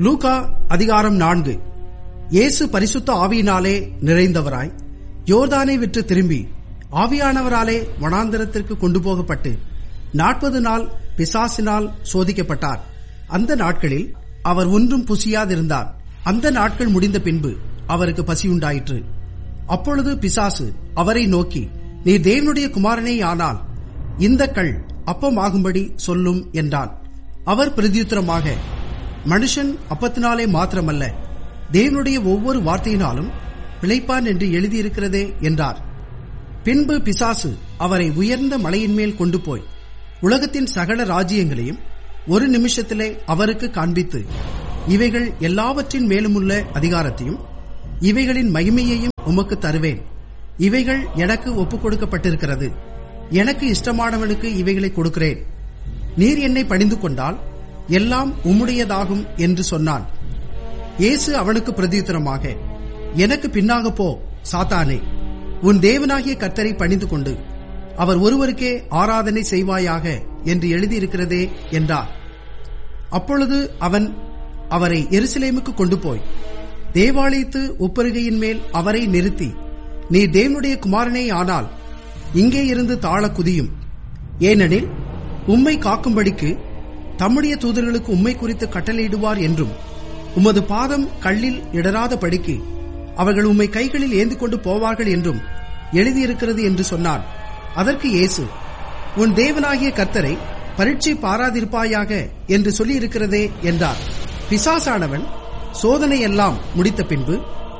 Luca அதிகாரம் நான்கு இயேசு பரிசுத்த ஆவியினாலே நிறைந்தவராய் யோர்தானை விட்டு திரும்பி ஆவியானவராலே வனாந்தரத்திற்கு கொண்டு போகப்பட்டு நாற்பது நாள் பிசாசினால் சோதிக்கப்பட்டார் அந்த நாட்களில் அவர் ஒன்றும் புசியாதிருந்தார் அந்த நாட்கள் முடிந்த பின்பு அவருக்கு பசியுண்டாயிற்று அப்பொழுது பிசாசு அவரை நோக்கி நீ தேவனுடைய குமாரனே ஆனால் இந்த கல் அப்பமாகும்படி சொல்லும் என்றான் அவர் பிரதியுத்தரமாக மனுஷன் அப்பத்தினாலே மாத்திரமல்ல தேவனுடைய ஒவ்வொரு வார்த்தையினாலும் பிழைப்பான் என்று எழுதியிருக்கிறதே என்றார் பின்பு பிசாசு அவரை உயர்ந்த மலையின் மேல் கொண்டு போய் உலகத்தின் சகல ராஜ்யங்களையும் ஒரு நிமிஷத்திலே அவருக்கு காண்பித்து இவைகள் எல்லாவற்றின் மேலுமுள்ள அதிகாரத்தையும் இவைகளின் மகிமையையும் உமக்கு தருவேன் இவைகள் எனக்கு ஒப்புக் கொடுக்கப்பட்டிருக்கிறது எனக்கு இஷ்டமானவனுக்கு இவைகளை கொடுக்கிறேன் நீர் என்னை பணிந்து கொண்டால் எல்லாம் உம்முடையதாகும் என்று சொன்னான் இயேசு அவனுக்கு பிரதியுத்தரமாக எனக்கு பின்னாக போ சாத்தானே உன் தேவனாகிய கர்த்தரை பணிந்து கொண்டு அவர் ஒருவருக்கே ஆராதனை செய்வாயாக என்று எழுதியிருக்கிறதே என்றார் அப்பொழுது அவன் அவரை எருசலேமுக்கு கொண்டு போய் தேவாலயத்து உப்பருகையின் மேல் அவரை நிறுத்தி நீ தேவனுடைய குமாரனே ஆனால் இங்கே இருந்து தாழ குதியும் ஏனெனில் உம்மை காக்கும்படிக்கு தம்முடைய தூதர்களுக்கு உம்மை குறித்து கட்டளையிடுவார் என்றும் உமது பாதம் கல்லில் இடராத படிக்கு அவர்கள் உம்மை கைகளில் ஏந்தி கொண்டு போவார்கள் என்றும் எழுதியிருக்கிறது என்று சொன்னான் அதற்கு இயேசு உன் தேவனாகிய கர்த்தரை பரீட்சை பாராதிருப்பாயாக என்று சொல்லியிருக்கிறதே என்றார் பிசாசானவன் சோதனையெல்லாம் முடித்த பின்பு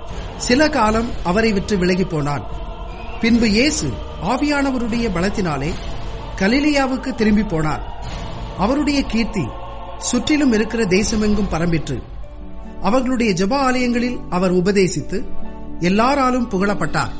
சில காலம் அவரை விட்டு விலகி போனான் பின்பு இயேசு ஆவியானவருடைய பலத்தினாலே கலிலியாவுக்கு திரும்பி போனார் அவருடைய கீர்த்தி சுற்றிலும் இருக்கிற தேசமெங்கும் பரம்பிற்று அவர்களுடைய ஜப ஆலயங்களில் அவர் உபதேசித்து எல்லாராலும் புகழப்பட்டார்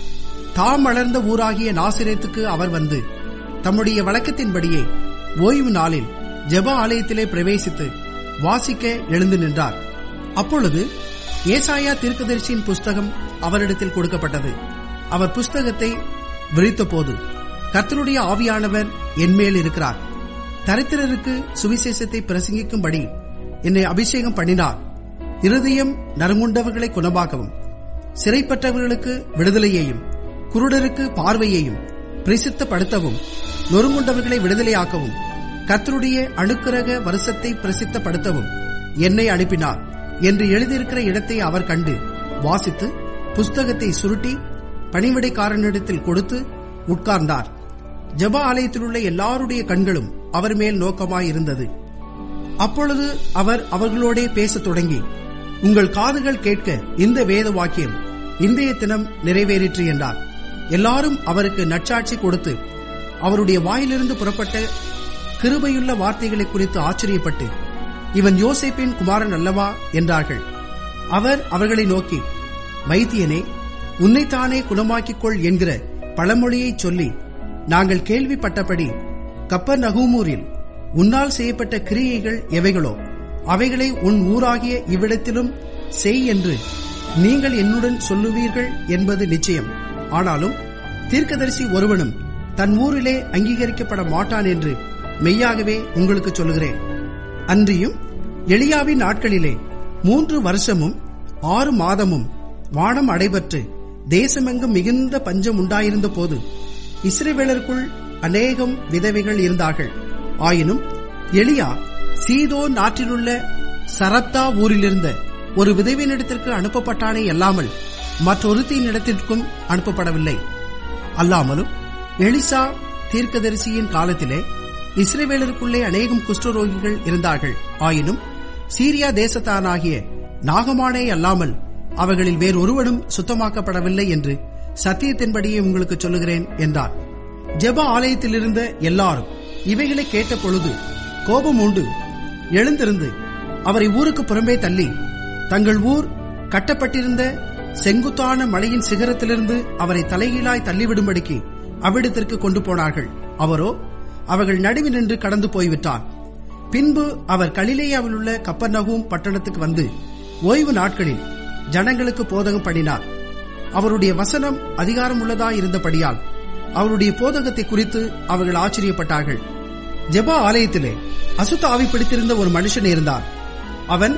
தாம் வளர்ந்த ஊராகிய நாசிரேத்துக்கு அவர் வந்து தம்முடைய வழக்கத்தின்படியே ஓய்வு நாளில் ஜப ஆலயத்திலே பிரவேசித்து வாசிக்க எழுந்து நின்றார் அப்பொழுது ஏசாயா தீர்க்கதரிசியின் புஸ்தகம் அவரிடத்தில் கொடுக்கப்பட்டது அவர் புஸ்தகத்தை விரித்தபோது கர்த்தருடைய ஆவியானவர் என்மேல் இருக்கிறார் தரித்திரருக்கு சுவிசேஷத்தை பிரசங்கிக்கும்படி என்னை அபிஷேகம் பண்ணினார் இருதயம் நறுங்குண்டவர்களை குணமாக்கவும் சிறைப்பட்டவர்களுக்கு விடுதலையையும் குருடருக்கு பார்வையையும் பிரசித்தப்படுத்தவும் நொறுங்குண்டவர்களை விடுதலையாக்கவும் கர்த்தருடைய அணுக்கிரக வருஷத்தை பிரசித்தப்படுத்தவும் என்னை அனுப்பினார் என்று எழுதியிருக்கிற இடத்தை அவர் கண்டு வாசித்து புஸ்தகத்தை சுருட்டி பணிவிடைக்காரனிடத்தில் கொடுத்து உட்கார்ந்தார் ஜப ஆலயத்தில் உள்ள எல்லாருடைய கண்களும் அவர் மேல் நோக்கமாயிருந்தது அப்பொழுது அவர் அவர்களோடே பேசத் தொடங்கி உங்கள் காதுகள் கேட்க இந்த வேத வாக்கியம் இன்றைய தினம் நிறைவேறிற்று என்றார் எல்லாரும் அவருக்கு நற்சாட்சி கொடுத்து அவருடைய வாயிலிருந்து புறப்பட்ட கிருபையுள்ள வார்த்தைகளை குறித்து ஆச்சரியப்பட்டு இவன் யோசேப்பின் குமாரன் அல்லவா என்றார்கள் அவர் அவர்களை நோக்கி வைத்தியனே உன்னைத்தானே குணமாக்கிக் கொள் என்கிற பழமொழியை சொல்லி நாங்கள் கேள்விப்பட்டபடி கப்பர் நகூமூரில் உன்னால் செய்யப்பட்ட கிரியைகள் எவைகளோ அவைகளை உன் ஊராகிய இவ்விடத்திலும் செய் என்று நீங்கள் என்னுடன் சொல்லுவீர்கள் என்பது நிச்சயம் ஆனாலும் தீர்க்கதரிசி ஒருவனும் தன் ஊரிலே அங்கீகரிக்கப்பட மாட்டான் என்று மெய்யாகவே உங்களுக்கு சொல்லுகிறேன் அன்றியும் எளியாவின் நாட்களிலே மூன்று வருஷமும் ஆறு மாதமும் வானம் அடைபற்று தேசமெங்கும் மிகுந்த பஞ்சம் உண்டாயிருந்த போது இஸ்ரேவேலருக்குள் அநேகம் விதவைகள் இருந்தார்கள் ஆயினும் எளியா சீதோ நாட்டிலுள்ள சரத்தா ஊரிலிருந்த ஒரு விதவையினிடத்திற்கு அனுப்பப்பட்டானே அல்லாமல் மற்றொருத்தியின் இடத்திற்கும் அனுப்பப்படவில்லை அல்லாமலும் எலிசா தீர்க்கதரிசியின் காலத்திலே இஸ்ரேவேலருக்குள்ளே அநேகம் குஷ்டரோகிகள் இருந்தார்கள் ஆயினும் சீரியா தேசத்தானாகிய நாகமானே அல்லாமல் அவர்களில் வேறொருவனும் சுத்தமாக்கப்படவில்லை என்று சத்தியத்தின்படியே உங்களுக்கு சொல்லுகிறேன் என்றார் ஜெப ஆலயத்தில் இருந்த எல்லாரும் இவைகளை கேட்ட பொழுது கோபம் உண்டு எழுந்திருந்து அவரை ஊருக்கு புறம்பே தள்ளி தங்கள் ஊர் கட்டப்பட்டிருந்த செங்குத்தான மலையின் சிகரத்திலிருந்து அவரை தலைகீழாய் தள்ளிவிடும்படிக்கு அவ்விடத்திற்கு கொண்டு போனார்கள் அவரோ அவர்கள் நடுவில் நின்று கடந்து போய்விட்டார் பின்பு அவர் கலிலேயாவில் உள்ள கப்பர்நகும் பட்டணத்துக்கு வந்து ஓய்வு நாட்களில் ஜனங்களுக்கு போதகம் பண்ணினார் அவருடைய வசனம் அதிகாரம் உள்ளதாய் இருந்தபடியால் அவருடைய போதகத்தை குறித்து அவர்கள் ஆச்சரியப்பட்டார்கள் ஜெபா ஆலயத்திலே அசுத்த ஆவி பிடித்திருந்த ஒரு மனுஷன் இருந்தான் அவன்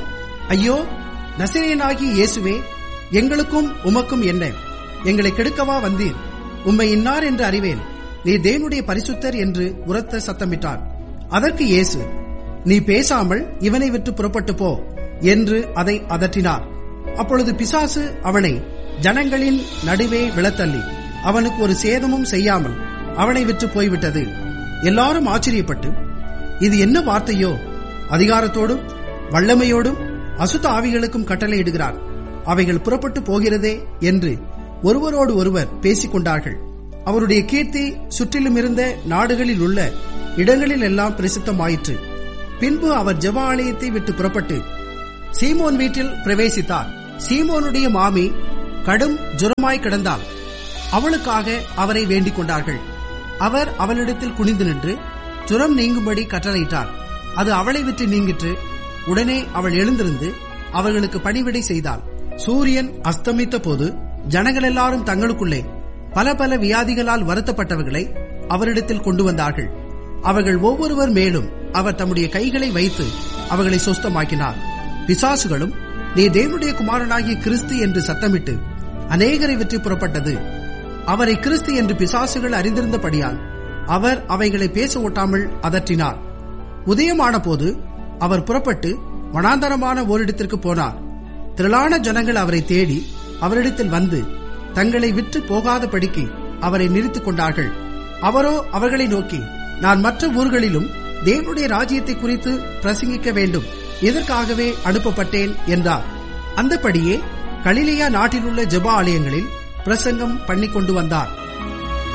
ஐயோ நசிரேனாகிய இயேசுவே எங்களுக்கும் உமக்கும் என்ன எங்களை கெடுக்கவா வந்தீர் உம்மை இன்னார் என்று அறிவேன் நீ தேவனுடைய பரிசுத்தர் என்று உரத்த சத்தமிட்டார் அதற்கு இயேசு நீ பேசாமல் இவனை விட்டு புறப்பட்டு போ என்று அதை அதட்டினார் அப்பொழுது பிசாசு அவனை ஜனங்களின் நடுவே விழத்தள்ளி அவனுக்கு ஒரு சேதமும் செய்யாமல் அவனை விட்டு போய்விட்டது எல்லாரும் ஆச்சரியப்பட்டு இது என்ன வார்த்தையோ அதிகாரத்தோடும் வல்லமையோடும் அசுத்த ஆவிகளுக்கும் கட்டளையிடுகிறார் அவைகள் புறப்பட்டு போகிறதே என்று ஒருவரோடு ஒருவர் பேசிக் கொண்டார்கள் அவருடைய கீர்த்தி சுற்றிலும் இருந்த நாடுகளில் உள்ள இடங்களில் எல்லாம் பிரசித்தமாயிற்று பின்பு அவர் ஜெப ஆலயத்தை விட்டு புறப்பட்டு சீமோன் வீட்டில் பிரவேசித்தார் சீமோனுடைய மாமி கடும் ஜுரமாய் கிடந்தாள் அவளுக்காக அவரை வேண்டிக் கொண்டார்கள் அவர் அவளிடத்தில் குனிந்து நின்று ஜுரம் நீங்கும்படி கட்டளையிட்டார் அது அவளை விட்டு நீங்கிற்று உடனே அவள் எழுந்திருந்து அவர்களுக்கு பணிவிடை செய்தாள் சூரியன் அஸ்தமித்த போது ஜனங்கள் எல்லாரும் தங்களுக்குள்ளே பல பல வியாதிகளால் வருத்தப்பட்டவர்களை அவரிடத்தில் கொண்டு வந்தார்கள் அவர்கள் ஒவ்வொருவர் மேலும் அவர் தம்முடைய கைகளை வைத்து அவர்களை சொஸ்தமாக்கினார் பிசாசுகளும் நீ தேவனுடைய குமாரனாகிய கிறிஸ்து என்று சத்தமிட்டு அநேகரை விட்டு புறப்பட்டது அவரை கிறிஸ்து என்று பிசாசுகள் அறிந்திருந்தபடியால் அவர் அவைகளை பேச ஒட்டாமல் அதற்றினார் உதயமான போது அவர் புறப்பட்டு வனாந்தரமான ஓரிடத்திற்கு போனார் திரளான ஜனங்கள் அவரை தேடி அவரிடத்தில் வந்து தங்களை விற்று போகாதபடிக்கு அவரை நிறுத்திக் கொண்டார்கள் அவரோ அவர்களை நோக்கி நான் மற்ற ஊர்களிலும் தேவனுடைய ராஜ்யத்தை குறித்து பிரசங்கிக்க வேண்டும் இதற்காகவே அனுப்பப்பட்டேன் என்றார் அந்தபடியே கலிலேயா நாட்டிலுள்ள ஜெப ஆலயங்களில் பிரசங்கம் பண்ணி கொண்டு வந்தார்